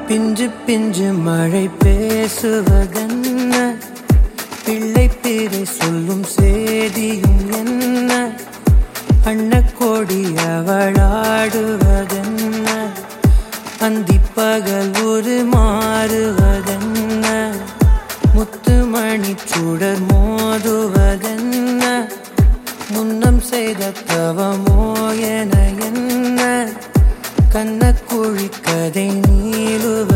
பிஞ்சு பிஞ்சு மழை பேசுவதென்ன பிள்ளை பேரை சொல்லும் சேதியும் என்ன அன்னக்கோடி அவளாடுவதென்ன அந்திப்பகல் ஒரு மாறுவதென்ன முத்துமணி சுடர் மோதுவதென்ன முன்னம் செய்த தவமோ என என்ன கண்ணக்குழி கதை நீளுவ